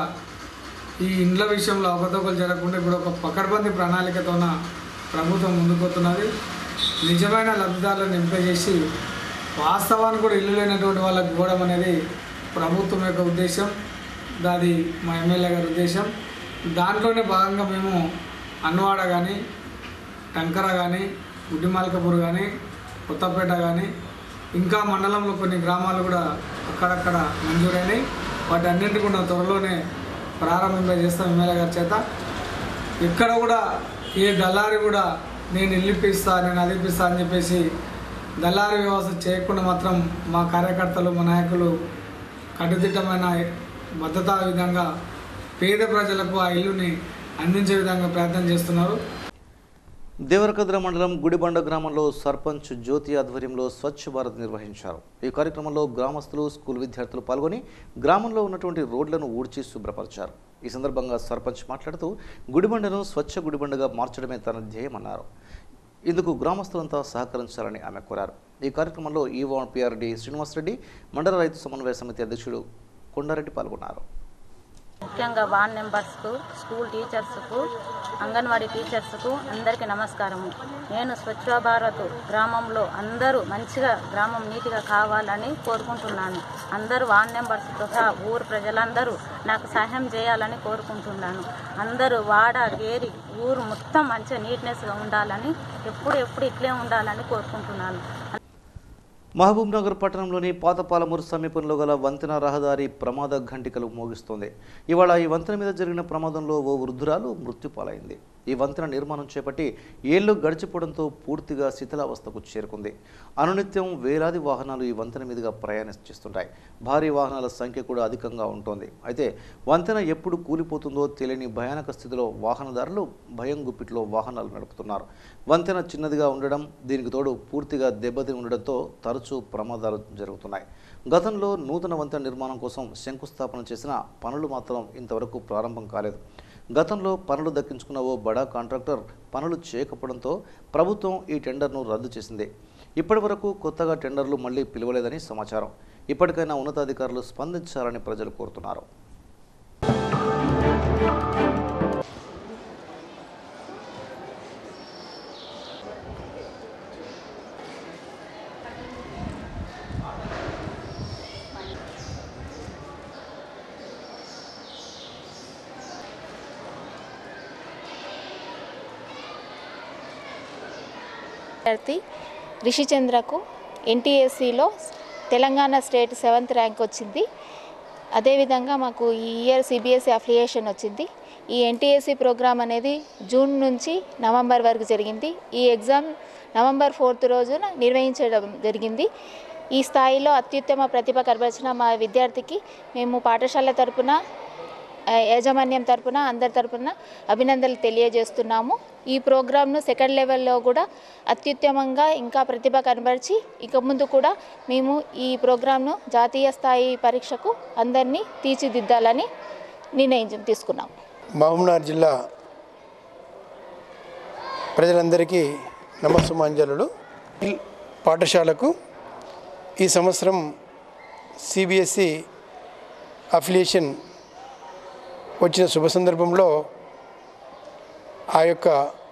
ఈ ఇండ్ల విషయంలో అవకతవకలు జరగకుండా ఇప్పుడు ఒక పకడ్బందీ ప్రణాళికతోన ప్రభుత్వం ముందుకుపోతున్నది నిజమైన లబ్ధిదారులను ఎంపిక చేసి వాస్తవానికి కూడా ఇల్లు లేనటువంటి వాళ్ళకి ఇవ్వడం అనేది ప్రభుత్వం యొక్క ఉద్దేశం దాది మా ఎమ్మెల్యే గారి ఉద్దేశం దాంట్లోనే భాగంగా మేము అన్నవాడ కానీ టంకర కానీ గుడ్డిమాలకపూర్ కానీ కొత్తపేట కానీ ఇంకా మండలంలో కొన్ని గ్రామాలు కూడా అక్కడక్కడ మంజూరైనాయి వాటి అన్నింటి కూడా త్వరలోనే ప్రారంభింప చేస్తాం ఎమ్మెల్యే గారి చేత ఇక్కడ కూడా ఏ దళారి కూడా నేను ఇల్లు ఇప్పిస్తా నేను అది ఇప్పిస్తా అని చెప్పేసి దళారి వ్యవస్థ చేయకుండా మాత్రం మా కార్యకర్తలు మా నాయకులు కట్టుదిట్టమైన భద్రతా విధంగా పేద ప్రజలకు ఆ ఇల్లుని అందించే విధంగా ప్రయత్నం చేస్తున్నారు దేవరకద్ర మండలం గుడిబండ గ్రామంలో సర్పంచ్ జ్యోతి ఆధ్వర్యంలో స్వచ్ఛ భారత్ నిర్వహించారు ఈ కార్యక్రమంలో గ్రామస్తులు స్కూల్ విద్యార్థులు పాల్గొని గ్రామంలో ఉన్నటువంటి రోడ్లను ఊడ్చి శుభ్రపరిచారు ఈ సందర్భంగా సర్పంచ్ మాట్లాడుతూ గుడిబండను స్వచ్ఛ గుడిబండగా మార్చడమే తన ధ్యేయమన్నారు ఇందుకు గ్రామస్తులంతా సహకరించాలని ఆమె కోరారు ఈ కార్యక్రమంలో ఈవో పిఆర్డి శ్రీనివాసరెడ్డి మండల రైతు సమన్వయ సమితి అధ్యక్షుడు కొండారెడ్డి పాల్గొన్నారు ముఖ్యంగా వార్డ్ మెంబర్స్కు స్కూల్ టీచర్స్కు అంగన్వాడీ టీచర్స్కు అందరికీ నమస్కారము నేను స్వచ్ఛ భారత్ గ్రామంలో అందరూ మంచిగా గ్రామం నీట్గా కావాలని కోరుకుంటున్నాను అందరూ వార్డ్ మెంబర్స్తో సహా ఊరు ప్రజలందరూ నాకు సహాయం చేయాలని కోరుకుంటున్నాను అందరూ వాడ ఏరి ఊరు మొత్తం మంచిగా నీట్నెస్గా ఉండాలని ఎప్పుడు ఎప్పుడు ఇట్లే ఉండాలని కోరుకుంటున్నాను మహబూబ్ నగర్ పట్టణంలోని పాతపాలమూరు సమీపంలో గల వంతెన రహదారి ప్రమాద ఘంటికలు మోగిస్తోంది ఇవాళ ఈ వంతెన మీద జరిగిన ప్రమాదంలో ఓ వృద్ధురాలు మృత్యుపాలైంది ఈ వంతెన నిర్మాణం చేపట్టి ఏళ్లు గడిచిపోవడంతో పూర్తిగా శిథిలావస్థకు చేరుకుంది అనునిత్యం వేలాది వాహనాలు ఈ వంతెన మీదుగా ప్రయాణిస్తుంటాయి భారీ వాహనాల సంఖ్య కూడా అధికంగా ఉంటుంది అయితే వంతెన ఎప్పుడు కూలిపోతుందో తెలియని భయానక స్థితిలో వాహనదారులు భయం గుప్పిట్లో వాహనాలు నడుపుతున్నారు వంతెన చిన్నదిగా ఉండడం దీనికి తోడు పూర్తిగా దెబ్బతిని ఉండడంతో తరచూ ప్రమాదాలు జరుగుతున్నాయి గతంలో నూతన వంతెన నిర్మాణం కోసం శంకుస్థాపన చేసిన పనులు మాత్రం ఇంతవరకు ప్రారంభం కాలేదు గతంలో పనులు దక్కించుకున్న ఓ బడా కాంట్రాక్టర్ పనులు చేయకపోవడంతో ప్రభుత్వం ఈ టెండర్ను రద్దు చేసింది ఇప్పటి వరకు కొత్తగా టెండర్లు మళ్లీ పిలవలేదని సమాచారం ఇప్పటికైనా ఉన్నతాధికారులు స్పందించాలని ప్రజలు కోరుతున్నారు విద్యార్థి రిషిచంద్రకు ఎన్టీఎస్సిలో తెలంగాణ స్టేట్ సెవెంత్ ర్యాంక్ వచ్చింది అదేవిధంగా మాకు ఈ ఇయర్ సిబిఎస్ఈ అఫిలియేషన్ వచ్చింది ఈ ఎన్టీఎస్సి ప్రోగ్రామ్ అనేది జూన్ నుంచి నవంబర్ వరకు జరిగింది ఈ ఎగ్జామ్ నవంబర్ ఫోర్త్ రోజున నిర్వహించడం జరిగింది ఈ స్థాయిలో అత్యుత్తమ ప్రతిభ కనబరిచిన మా విద్యార్థికి మేము పాఠశాల తరపున ఆ, యాజమాన్యం తరపున అందరి తరపున అభినందనలు తెలియజేస్తున్నాము ఈ ప్రోగ్రామ్ను సెకండ్ లెవెల్లో కూడా అత్యుత్తమంగా ఇంకా ప్రతిభ కనబరిచి ఇక ముందు కూడా మేము ఈ ప్రోగ్రామ్ను జాతీయ స్థాయి పరీక్షకు అందరినీ తీర్చిదిద్దాలని నిర్ణయం తీసుకున్నాం మహబూబ్నగర్ జిల్లా ప్రజలందరికీ నమస్సుమాంజలులు ఈ పాఠశాలకు ఈ సంవత్సరం సిబిఎస్ఈ అఫిలియేషన్ వచ్చిన శుభ సందర్భంలో ఆ యొక్క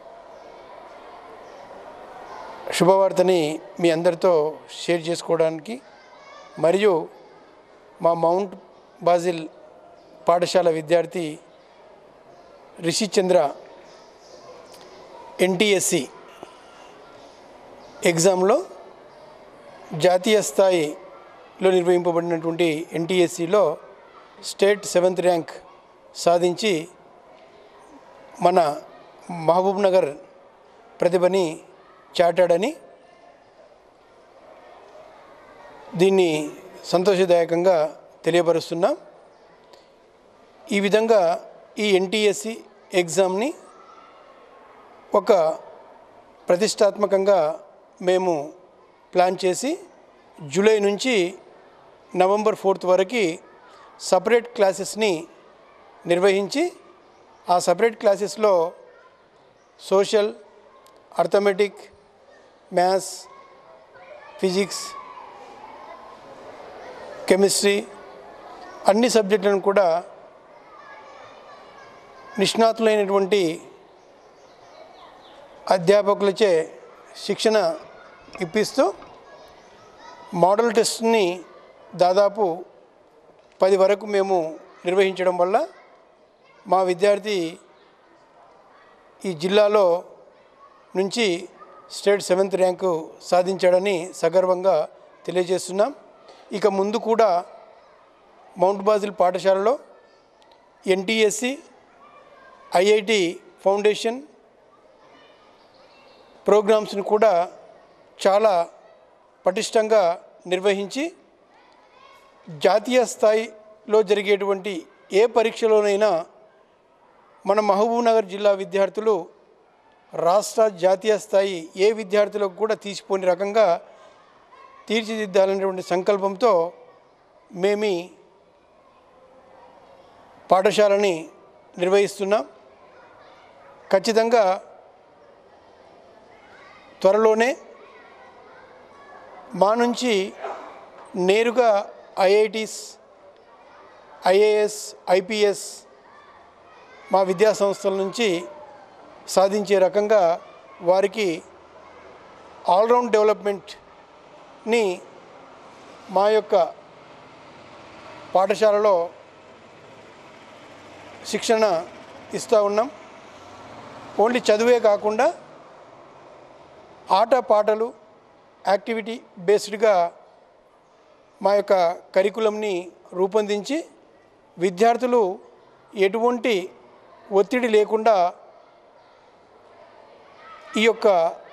శుభవార్తని మీ అందరితో షేర్ చేసుకోవడానికి మరియు మా మౌంట్ బాజిల్ పాఠశాల విద్యార్థి రిషిచంద్ర ఎన్టీఎస్సి ఎగ్జామ్లో జాతీయ స్థాయిలో నిర్వహింపబడినటువంటి ఎన్టీఎస్సిలో స్టేట్ సెవెంత్ ర్యాంక్ సాధించి మన మహబూబ్ నగర్ ప్రతిభని చాటాడని దీన్ని సంతోషదాయకంగా తెలియపరుస్తున్నాం ఈ విధంగా ఈ ఎన్టీఎస్సి ఎగ్జామ్ని ఒక ప్రతిష్టాత్మకంగా మేము ప్లాన్ చేసి జూలై నుంచి నవంబర్ ఫోర్త్ వరకు సపరేట్ క్లాసెస్ని నిర్వహించి ఆ సపరేట్ క్లాసెస్లో social arithmetic maths physics chemistry అన్ని సబ్జెక్టులను కూడా నిష్ణాతులైనటువంటి అధ్యాపకులచే శిక్షణ ఇప్పిస్తూ మోడల్ టెస్ట్ని దాదాపు పది వరకు మేము నిర్వహించడం వల్ల మా విద్యార్థి ఈ జిల్లాలో నుంచి స్టేట్ సెవెంత్ ర్యాంకు సాధించాడని సగర్వంగా తెలియజేస్తున్నాం ఇక ముందు కూడా మౌంట్ బాజిల్ పాఠశాలలో ఎన్టీఎస్సి ఐఐటి ఫౌండేషన్ ప్రోగ్రామ్స్ని కూడా చాలా పటిష్టంగా నిర్వహించి జాతీయ స్థాయిలో జరిగేటువంటి ఏ పరీక్షలోనైనా మన మహబూబ్ నగర్ జిల్లా విద్యార్థులు రాష్ట్ర జాతీయ స్థాయి ఏ విద్యార్థులకు కూడా తీసిపోని రకంగా తీర్చిదిద్దాలనేటువంటి సంకల్పంతో మేమీ పాఠశాలని నిర్వహిస్తున్నాం ఖచ్చితంగా త్వరలోనే మా నుంచి నేరుగా ఐఐటీస్ ఐఏఎస్ ఐపీఎస్ మా విద్యా సంస్థల నుంచి సాధించే రకంగా వారికి ఆల్రౌండ్ డెవలప్మెంట్ని మా యొక్క పాఠశాలలో శిక్షణ ఇస్తూ ఉన్నాం ఓన్లీ చదువే కాకుండా ఆట పాటలు యాక్టివిటీ బేస్డ్గా మా యొక్క కరికులంని రూపొందించి విద్యార్థులు ఎటువంటి ఒత్తిడి లేకుండా ఈ యొక్క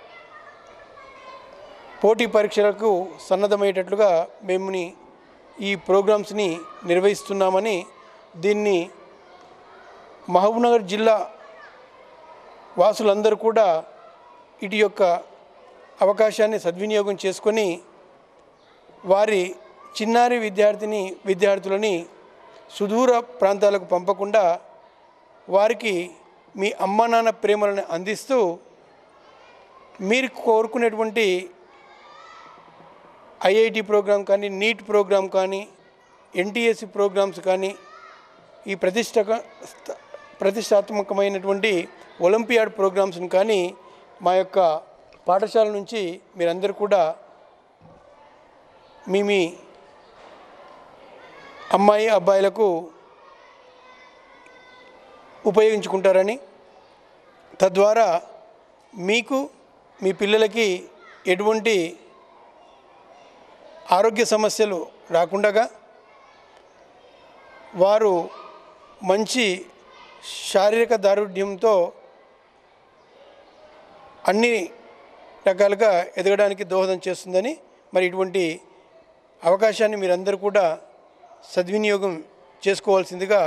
పోటీ పరీక్షలకు సన్నద్ధమయ్యేటట్లుగా మేముని ఈ ప్రోగ్రామ్స్ని నిర్వహిస్తున్నామని దీన్ని మహబూబ్నగర్ జిల్లా వాసులందరూ కూడా ఇటు యొక్క అవకాశాన్ని సద్వినియోగం చేసుకొని వారి చిన్నారి విద్యార్థిని విద్యార్థులని సుదూర ప్రాంతాలకు పంపకుండా వారికి మీ అమ్మ నాన్న ప్రేమలను అందిస్తూ మీరు కోరుకునేటువంటి ఐఐటి ప్రోగ్రాం కానీ నీట్ ప్రోగ్రాం కానీ ఎన్టీఎస్సి ప్రోగ్రామ్స్ కానీ ఈ ప్రతిష్ట ప్రతిష్టాత్మకమైనటువంటి ఒలింపియాడ్ ప్రోగ్రామ్స్ని కానీ మా యొక్క పాఠశాల నుంచి మీరందరూ కూడా మీ మీ అమ్మాయి అబ్బాయిలకు ఉపయోగించుకుంటారని తద్వారా మీకు మీ పిల్లలకి ఎటువంటి ఆరోగ్య సమస్యలు రాకుండగా వారు మంచి శారీరక దారుఢ్యంతో అన్ని రకాలుగా ఎదగడానికి దోహదం చేస్తుందని మరి ఇటువంటి అవకాశాన్ని మీరందరూ కూడా సద్వినియోగం చేసుకోవాల్సిందిగా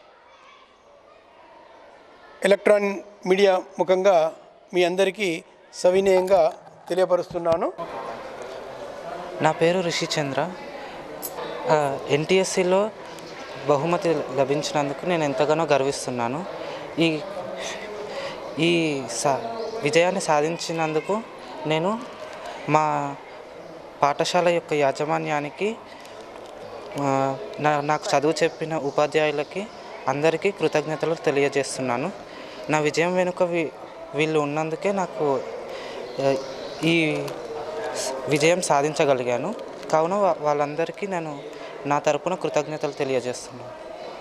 ఎలక్ట్రాన్ మీడియా ముఖంగా మీ అందరికీ సవినయంగా తెలియపరుస్తున్నాను నా పేరు రిషిచంద్ర ఎన్టీఎస్సిలో బహుమతి లభించినందుకు నేను ఎంతగానో గర్విస్తున్నాను ఈ ఈ సా విజయాన్ని సాధించినందుకు నేను మా పాఠశాల యొక్క యాజమాన్యానికి ఆ, నా నాకు చదువు చెప్పిన ఉపాధ్యాయులకి అందరికీ కృతజ్ఞతలు తెలియజేస్తున్నాను నా విజయం వెనుక వీ- వీళ్ళు ఉన్నందుకే నాకు ఆ, ఈ స్- విజయం సాధించగలిగాను కావున వా- వాళ్ళందరికీ నేను నా తరపున కృతజ్ఞతలు తెలియజేస్తున్నాను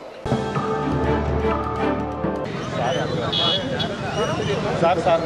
సార్ సార్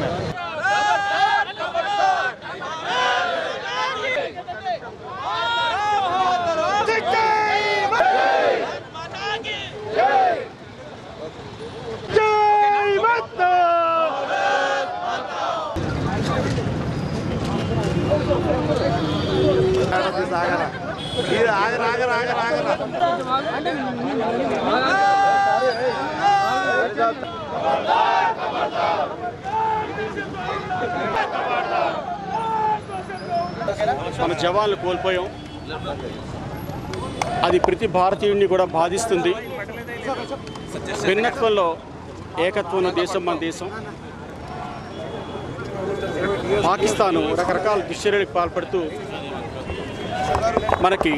మన జవాన్లు కోల్పోయాం అది ప్రతి భారతీయుడిని కూడా బాధిస్తుంది భిన్నత్వంలో ఏకత్వం ఉన్న దేశం మన దేశం పాకిస్తాను రకరకాల దుశ్చర్యలకు పాల్పడుతూ మనకి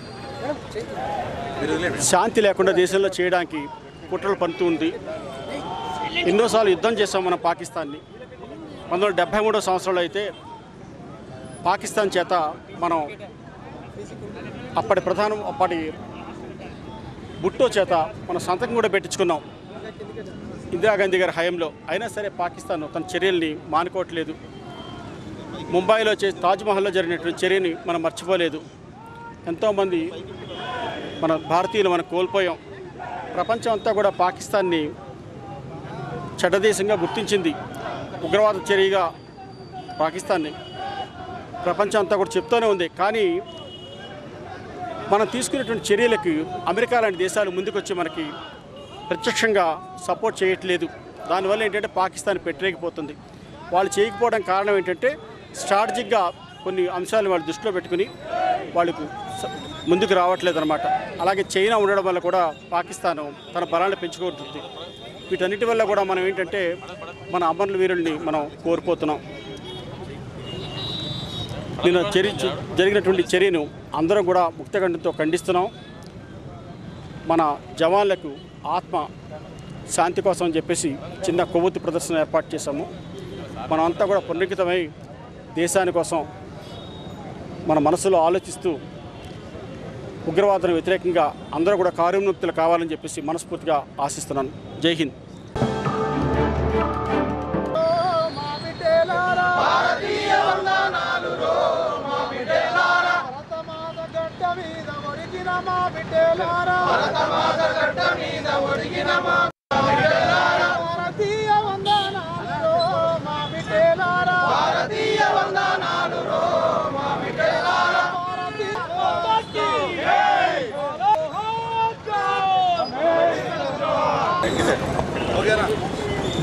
శాంతి లేకుండా దేశంలో చేయడానికి కుట్రలు పడుతూ ఉంది ఎన్నోసార్లు యుద్ధం చేసాం మనం పాకిస్తాన్ని పంతొమ్మిది వందల డెబ్బై మూడో సంవత్సరంలో అయితే పాకిస్తాన్ చేత మనం అప్పటి ప్రధానం అప్పటి బుట్టో చేత మన సంతకం కూడా పెట్టించుకున్నాం ఇందిరాగాంధీ గారి హయాంలో అయినా సరే పాకిస్తాన్ తన చర్యల్ని మానుకోవట్లేదు ముంబైలో చే తాజ్మహల్లో జరిగినటువంటి చర్యని మనం మర్చిపోలేదు ఎంతోమంది మన భారతీయులు మనం కోల్పోయాం ప్రపంచం అంతా కూడా పాకిస్తాన్ని చెడ్డదేశంగా గుర్తించింది ఉగ్రవాద చర్యగా పాకిస్తాన్ని ప్రపంచం అంతా కూడా చెప్తూనే ఉంది కానీ మనం తీసుకునేటువంటి చర్యలకు అమెరికా లాంటి దేశాలు ముందుకొచ్చి మనకి ప్రత్యక్షంగా సపోర్ట్ చేయట్లేదు దానివల్ల ఏంటంటే పాకిస్తాన్ పెట్టలేకపోతుంది వాళ్ళు చేయకపోవడం కారణం ఏంటంటే స్ట్రాటజిక్గా కొన్ని అంశాలను వాళ్ళు దృష్టిలో పెట్టుకుని వాళ్ళకు స- ముందుకు రావట్లేదు అనమాట అలాగే చైనా ఉండడం వల్ల కూడా పాకిస్తాన్ తన బలాన్ని పెంచుకుంటుంది వీటన్నిటి వల్ల కూడా మనం ఏంటంటే మన అమరుల వీరుల్ని మనం కోల్పోతున్నాం నిన్న చర్య జరిగినటువంటి చర్యను అందరం కూడా ముక్తకంఠంతో ఖండిస్తున్నాం మన జవాన్లకు ఆత్మ శాంతి కోసం అని చెప్పేసి చిన్న కొవ్వొత్తి ప్రదర్శన ఏర్పాటు చేశాము మనం అంతా కూడా పునరుద్ధమై దేశాని కోసం మన మనసులో ఆలోచిస్తూ ఉగ్రవాదం వ్యతిరేకంగా అందరూ కూడా కార్యోన్ముక్తులు కావాలని చెప్పేసి మనస్ఫూర్తిగా ఆశిస్తున్నాను జై హింద్ భారతీయ వందనాలు రో మా బిడ్డలారా భరతమాత గడ్డ మీద ఒరిగిన మా బిడ్డలారా భరతమాత గడ్డ మీద ఒరిగిన మా బిడ్డలారా భారతీయ వందనాలు రో మా బిడ్డలారా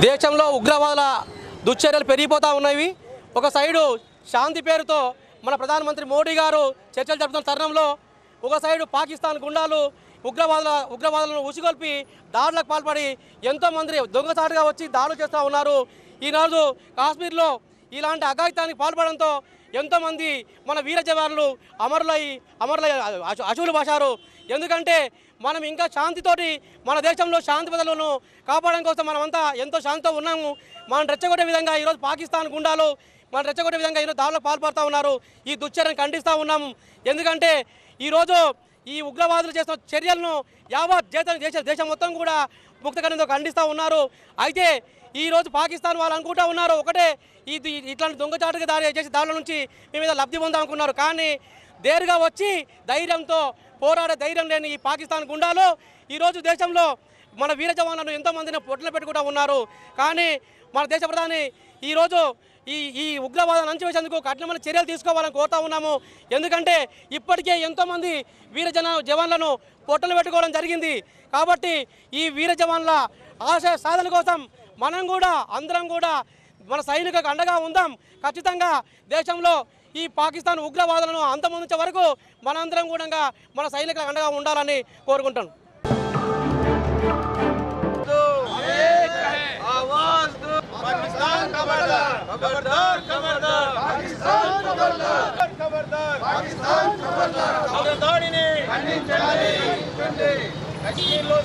దేశంలో ఉగ్రవాదుల దుశ్చర్యలు పెరిగిపోతూ ఉన్నవి ఒక సైడు శాంతి పేరుతో మన ప్రధానమంత్రి మోడీ గారు చర్చలు జరుపుతున్న తరుణంలో ఒక సైడు పాకిస్తాన్ గుండాలు ఉగ్రవాదుల ఉగ్రవాదులను ఉసిగొల్పి దాడులకు పాల్పడి ఎంతోమంది దొంగసాటుగా వచ్చి దాడులు చేస్తూ ఉన్నారు ఈనాడు కాశ్మీర్లో ఇలాంటి అఘాయితానికి పాల్పడంతో ఎంతోమంది మన వీర జవాన్లు అమరులై అమరులై అశు- అశువులు భాషారు ఎందుకంటే మనం ఇంకా శాంతితోటి మన దేశంలో శాంతి బదులను కాపాడడం కోసం మనమంతా ఎంతో శాంతితో ఉన్నాము మనం రెచ్చగొట్టే విధంగా ఈరోజు పాకిస్తాన్ గుండాలు మనం రెచ్చగొట్టే విధంగా ఈరోజు దాడులకు పాల్పడుతూ ఉన్నారు ఈ దుశ్చర్యను ఖండిస్తూ ఉన్నాము ఎందుకంటే ఈరోజు ఈ ఉగ్రవాదులు చేస్తున్న చర్యలను యావత్ దేశం దేశ దేశం మొత్తం కూడా ముక్తకరంతో ఖండిస్తూ ఉన్నారు అయితే ఈ రోజు పాకిస్తాన్ వాళ్ళు అనుకుంటా ఉన్నారు ఒకటే ఇది ఇట్లాంటి దొంగచాటుగా దాడి చేసి దాడుల నుంచి మీ మీద లబ్ధి పొందామనుకున్నారు కానీ దేరుగా వచ్చి ధైర్యంతో పోరాడే ధైర్యం లేని ఈ పాకిస్తాన్ గుండాలు ఈరోజు దేశంలో మన వీర జవాన్లను ఎంతోమందిని పొట్టలు పెట్టుకుంటూ ఉన్నారు కానీ మన దేశ ప్రధాని ఈరోజు ఈ ఈ ఉగ్రవాదాన్ని అంచివేసేందుకు కఠినమైన చర్యలు తీసుకోవాలని కోరుతా ఉన్నాము ఎందుకంటే ఇప్పటికే ఎంతోమంది వీర జన జవాన్లను పొట్టలు పెట్టుకోవడం జరిగింది కాబట్టి ఈ వీర జవాన్ల ఆశయ సాధన కోసం మనం కూడా అందరం కూడా మన సైనికులకు అండగా ఉందాం ఖచ్చితంగా దేశంలో ఈ పాకిస్తాన్ ఉగ్రవాదులను అంతమొందించే వరకు మనందరం కూడా మన సైనికులకు అండగా ఉండాలని కోరుకుంటాను पाकिस्तान खबरदार खबरदार खबरदार पाकिस्तान खबरदार खबरदार पाकिस्तान खबरदार खबरदारिని ఖండించాలి కశ్మీర్లో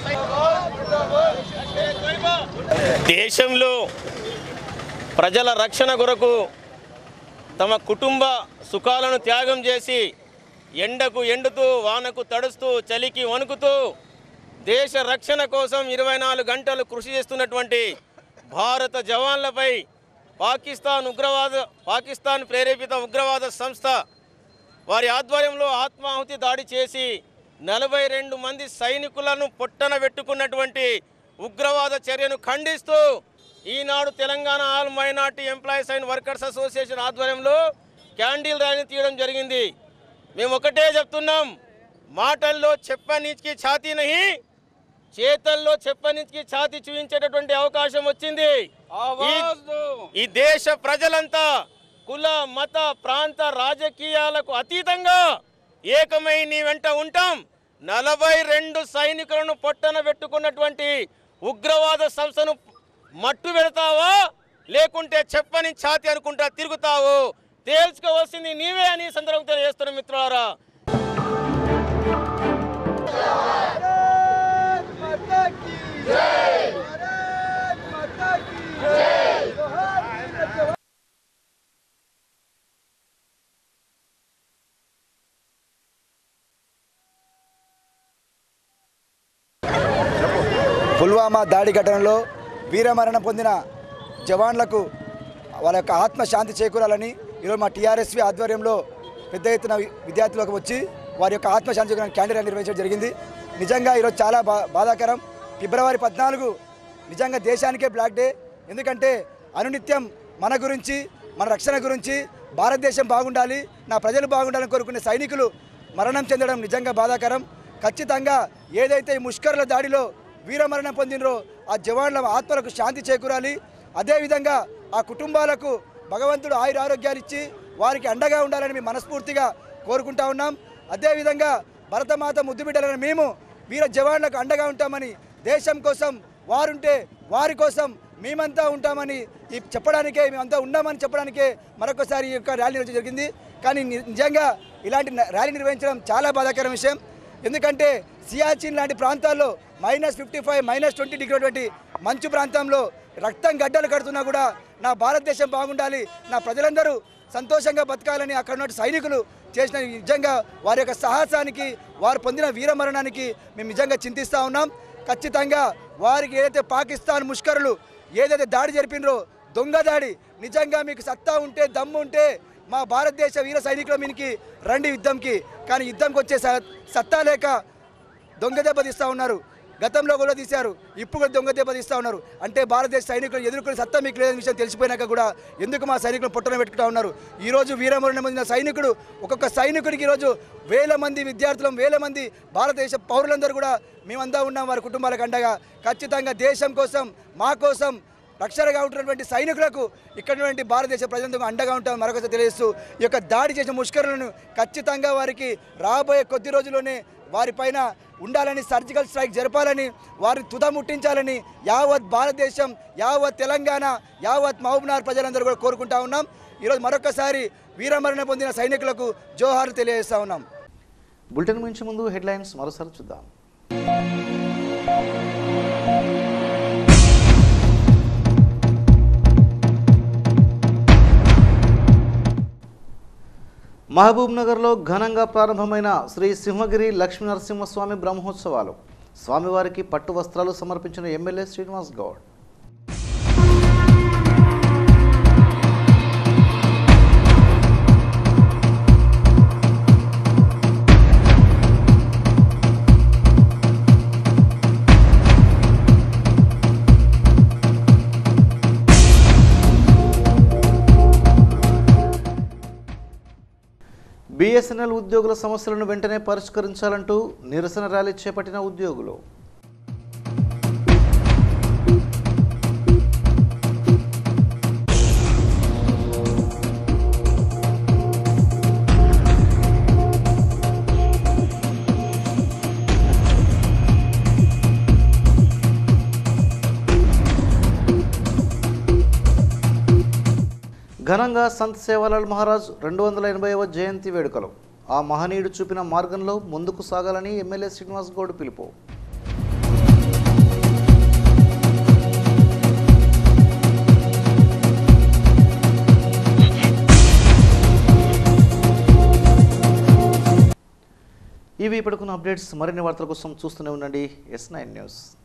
దేశంలో ప్రజల రక్షణ కొరకు తమ కుటుంబ సుఖాలను త్యాగం చేసి ఎండకు ఎండుతూ వానకు తడుస్తూ చలికి వణుకుతూ దేశ రక్షణ కోసం ఇరవై నాలుగు గంటలు కృషి చేస్తున్నటువంటి భారత జవాన్లపై పాకిస్తాన్ ఉగ్రవాద పాకిస్తాన్ ప్రేరేపిత ఉగ్రవాద సంస్థ వారి ఆధ్వర్యంలో ఆత్మాహుతి దాడి చేసి నలభై రెండు మంది సైనికులను పొట్టన పెట్టుకున్నటువంటి ఉగ్రవాద చర్యను ఖండిస్తూ ఈనాడు Telangana all minority employees and workers association ఆధ్వర్యంలో క్యాండిల్ ర్యాలీ తీయడం జరిగింది మేము ఒకటే చెప్తున్నాం మాటల్లో చెప్పనీకి ఛాతీ నహి చేతల్లో చెప్పనీకి ఛాతీ చూపించేటటువంటి అవకాశం వచ్చింది ఈ- ఈ దేశ ప్రజలంతా కుల మత ప్రాంత రాజకీయాలకు అతీతంగా ఏకమై నీ వెంట ఉంటాం నలభై రెండు సైనికులను పొట్టన పెట్టుకున్నటువంటి ఉగ్రవాద సంస్థను మట్టు పెడతావా లేకుంటే చెప్పని ఛాతి అనుకుంటా తిరుగుతావు తేల్చుకోవాల్సింది నీవే అని ఈ సందర్భంతో చేస్తున్న మిత్రులారా పుల్వామా దాడి ఘటనలో వీరమరణం పొందిన జవాన్లకు వాళ్ళ యొక్క ఆత్మశాంతి చేకూరాలని ఈరోజు మా టీఆర్ఎస్వి ఆధ్వర్యంలో పెద్ద ఎత్తున వి- విద్యార్థులకు వచ్చి వారి యొక్క ఆత్మశాంతి చేకూరాలని క్యాండిడేట్ నిర్వహించడం జరిగింది నిజంగా ఈరోజు చాలా బా బాధాకరం ఫిబ్రవరి పద్నాలుగు నిజంగా దేశానికే బ్లాక్ డే ఎందుకంటే అనునిత్యం మన గురించి మన రక్షణ గురించి భారతదేశం బాగుండాలి నా ప్రజలు బాగుండాలని కోరుకునే సైనికులు మరణం చెందడం నిజంగా బాధాకరం ఖచ్చితంగా ఏదైతే ఈ ముష్కరుల దాడిలో వీరమరణం పొందినరో ఆ జవాన్ల ఆత్మలకు శాంతి చేకూరాలి అదేవిధంగా ఆ కుటుంబాలకు భగవంతుడు ఆయుర ఆరోగ్యాలు ఇచ్చి వారికి అండగా ఉండాలని మేము మనస్ఫూర్తిగా కోరుకుంటా ఉన్నాం అదేవిధంగా భరతమాత ముద్దు బిడ్డలని మేము వీర జవాన్లకు అండగా ఉంటామని దేశం కోసం వారుంటే వారి కోసం మేమంతా ఉంటామని ఈ చెప్పడానికే మేమంతా ఉన్నామని చెప్పడానికే మరొకసారి ఈ యొక్క ర్యాలీ నిర్వహించడం జరిగింది కానీ ని- నిజంగా ఇలాంటి న- ర్యాలీ నిర్వహించడం చాలా బాధాకరం విషయం ఎందుకంటే సియాచిన్ లాంటి ప్రాంతాల్లో minus fifty five minus twenty degree మంచు ప్రాంతంలో రక్తం గడ్డలు కడుతున్నా కూడా నా భారతదేశం బాగుండాలి నా ప్రజలందరూ సంతోషంగా బతకాలని అక్కడ ఉన్న సైనికులు చేసిన నిజంగా వారి యొక్క సాహసానికి వారు పొందిన వీరమరణానికి మేము నిజంగా చింతిస్తూ ఉన్నాం ఖచ్చితంగా వారికి ఏదైతే పాకిస్తాన్ ముష్కరులు ఏదైతే దాడి జరిపినరో దొంగ దాడి నిజంగా మీకు సత్తా ఉంటే దమ్ము ఉంటే మా భారతదేశ వీర సైనికుల మీనికి రండి యుద్ధంకి కానీ యుద్ధంకి వచ్చే స- సత్తా లేక దొంగ దెబ్బ తీస్తూ ఉన్నారు గతంలో కూడా తీశారు ఇప్పుడు కూడా దొంగ దెబ్బ తీస్తూ ఉన్నారు అంటే భారతదేశ సైనికులు ఎదుర్కొనే సత్తా మీకు లేదని విషయం తెలిసిపోయినాక కూడా ఎందుకు మా సైనికులు పుట్టన పెట్టుకుంటా ఉన్నారు ఈరోజు వీరమరణ పొందిన సైనికుడు ఒక్కొక్క సైనికుడికి ఈరోజు వేల మంది విద్యార్థులం వేల మంది భారతదేశ పౌరులందరూ కూడా మేమంతా ఉన్నాం వారి కుటుంబాలకు అండగా ఖచ్చితంగా దేశం కోసం మా కోసం రక్షణగా ఉంటున్నటువంటి సైనికులకు ఇక్కడ ఉన్నటువంటి భారతదేశ ప్రజలకు అండగా ఉంటామని మరొకసారి తెలియజేస్తూ ఈ యొక్క దాడి చేసిన ముష్కరులను ఖచ్చితంగా వారికి రాబోయే కొద్ది రోజుల్లోనే వారిపైన ఉండాలని సర్జికల్ స్ట్రైక్ జరపాలని వారిని తుదముట్టించాలని యావత్ భారతదేశం యావత్ తెలంగాణ యావత్ మహబూబ్నగర్ ప్రజలందరూ కూడా కోరుకుంటా ఉన్నాం ఈరోజు మరొకసారి వీరమరణ పొందిన సైనికులకు జోహార్ తెలియజేస్తా ఉన్నాం బులెటిన్ మించి ముందు హెడ్లైన్స్ మరోసారి చూద్దాం మహబూబ్ నగర్లో ఘనంగా ప్రారంభమైన శ్రీ సింహగిరి లక్ష్మీ నరసింహస్వామి బ్రహ్మోత్సవాలు స్వామివారికి పట్టు వస్త్రాలు సమర్పించిన ఎమ్మెల్యే శ్రీనివాస్ గౌడ్ బీఎస్ఎన్ఎల్ ఉద్యోగుల సమస్యలను వెంటనే పరిష్కరించాలంటూ నిరసన ర్యాలీ చేపట్టిన ఉద్యోగులు ఘనంగా సంత్ సేవాలాల్ మహారాజ్ రెండు వందల ఎనభైవ జయంతి వేడుకలు ఆ మహనీయుడు చూపిన మార్గంలో ముందుకు సాగాలని ఎమ్మెల్యే శ్రీనివాస్ గౌడ్ పిలుపు ఇవి ఇప్పటికున్న అప్డేట్స్ మరిన్ని వార్తల కోసం చూస్తూనే ఉండండి ఎస్ నైన్ న్యూస్